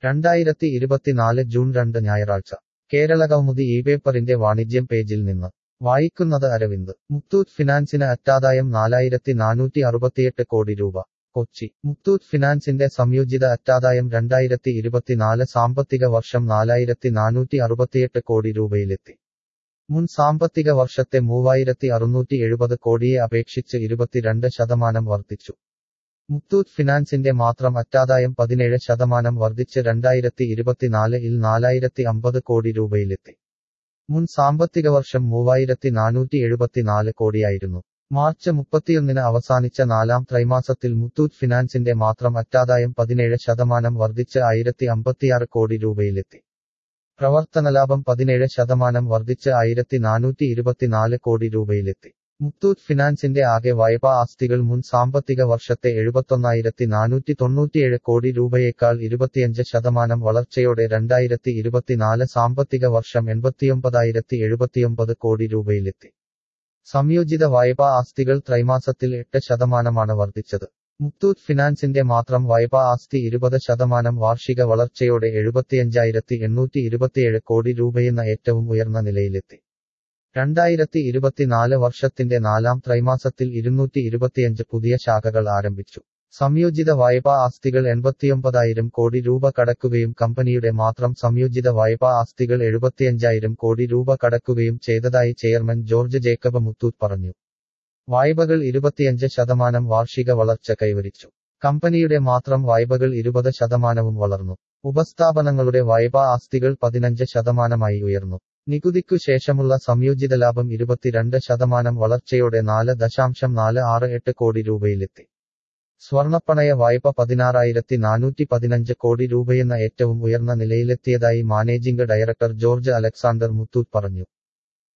രണ്ടായിരത്തി ഇരുപത്തിനാല് ജൂൺ രണ്ട് ഞായറാഴ്ച കേരളകൗമുദി ഈ പേപ്പറിന്റെ വാണിജ്യം പേജിൽ നിന്ന് വായിക്കുന്നത് അരവിന്ദ് മുത്തൂറ്റ് ഫിനാൻസിന് അറ്റാദായം നാലായിരത്തി നാനൂറ്റി അറുപത്തിയെട്ട് കോടി രൂപ കൊച്ചി മുത്തൂറ്റ് ഫിനാൻസിന്റെ സംയോജിത അറ്റാദായം രണ്ടായിരത്തി ഇരുപത്തിനാല് സാമ്പത്തിക വർഷം നാലായിരത്തി നാനൂറ്റി അറുപത്തിയെട്ട് കോടി രൂപയിലെത്തി മുൻ സാമ്പത്തിക വർഷത്തെ മൂവായിരത്തി അറുന്നൂറ്റി എഴുപത് കോടിയെ അപേക്ഷിച്ച് ഇരുപത്തിരണ്ട് ശതമാനം വർദ്ധിച്ചു മുത്തൂറ്റ് ഫിനാൻസിന്റെ മാത്രം അറ്റാദായം പതിനേഴ് ശതമാനം വർദ്ധിച്ച് രണ്ടായിരത്തി ഇരുപത്തിനാല് ഇൽ നാലായിരത്തി അമ്പത് കോടി രൂപയിലെത്തി മുൻ സാമ്പത്തിക വർഷം മൂവായിരത്തി നാനൂറ്റി എഴുപത്തിനാല് കോടിയായിരുന്നു മാർച്ച് മുപ്പത്തിയൊന്നിന് അവസാനിച്ച നാലാം ത്രൈമാസത്തിൽ മുത്തൂറ്റ് ഫിനാൻസിന്റെ മാത്രം അറ്റാദായം പതിനേഴ് ശതമാനം വർദ്ധിച്ച് ആയിരത്തി അമ്പത്തിയാറ് കോടി രൂപയിലെത്തി പ്രവർത്തനലാഭം പതിനേഴ് ശതമാനം വർദ്ധിച്ച് ആയിരത്തി നാനൂറ്റി ഇരുപത്തിനാല് കോടി രൂപയിലെത്തി മുത്തൂറ്റ് ഫിനാൻസിന്റെ ആകെ വായ്പാ ആസ്തികൾ മുൻ സാമ്പത്തിക വർഷത്തെ എഴുപത്തൊന്നായിരത്തി നാനൂറ്റി തൊണ്ണൂറ്റിയേഴ് കോടി രൂപയേക്കാൾ ഇരുപത്തിയഞ്ച് ശതമാനം വളർച്ചയോടെ രണ്ടായിരത്തി ഇരുപത്തിനാല് സാമ്പത്തിക വർഷം എൺപത്തിയൊമ്പതായിരത്തി എഴുപത്തിയൊമ്പത് കോടി രൂപയിലെത്തി സംയോജിത വായ്പാ ആസ്തികൾ ത്രൈമാസത്തിൽ എട്ട് ശതമാനമാണ് വർദ്ധിച്ചത് മുത്തൂറ്റ് ഫിനാൻസിന്റെ മാത്രം വായ്പാ ആസ്തി ഇരുപത് ശതമാനം വാർഷിക വളർച്ചയോടെ എഴുപത്തിയഞ്ചായിരത്തി എണ്ണൂറ്റി ഇരുപത്തിയേഴ് കോടി രൂപയെന്ന ഏറ്റവും ഉയർന്ന നിലയിലെത്തി രണ്ടായിരത്തി ഇരുപത്തിനാല് വർഷത്തിന്റെ നാലാം ത്രൈമാസത്തിൽ ഇരുന്നൂറ്റി ഇരുപത്തിയഞ്ച് പുതിയ ശാഖകൾ ആരംഭിച്ചു സംയോജിത വായ്പാ ആസ്തികൾ എൺപത്തിയൊമ്പതായിരം കോടി രൂപ കടക്കുകയും കമ്പനിയുടെ മാത്രം സംയോജിത വായ്പാ ആസ്തികൾ എഴുപത്തിയഞ്ചായിരം കോടി രൂപ കടക്കുകയും ചെയ്തതായി ചെയർമാൻ ജോർജ് ജേക്കബ് മുത്തൂറ്റ് പറഞ്ഞു വായ്പകൾ ഇരുപത്തിയഞ്ച് ശതമാനം വാർഷിക വളർച്ച കൈവരിച്ചു കമ്പനിയുടെ മാത്രം വായ്പകൾ ഇരുപത് ശതമാനവും വളർന്നു ഉപസ്ഥാപനങ്ങളുടെ വായ്പാ ആസ്തികൾ പതിനഞ്ച് ശതമാനമായി ഉയർന്നു നികുതിക്കു ശേഷമുള്ള സംയോജിത ലാഭം ഇരുപത്തിരണ്ട് ശതമാനം വളർച്ചയോടെ നാല് ദശാംശം നാല് ആറ് എട്ട് കോടി രൂപയിലെത്തി സ്വർണപ്പണയ വായ്പ പതിനാറായിരത്തി നാനൂറ്റി പതിനഞ്ച് കോടി രൂപയെന്ന ഏറ്റവും ഉയർന്ന നിലയിലെത്തിയതായി managing director George Alexander Muthoot പറഞ്ഞു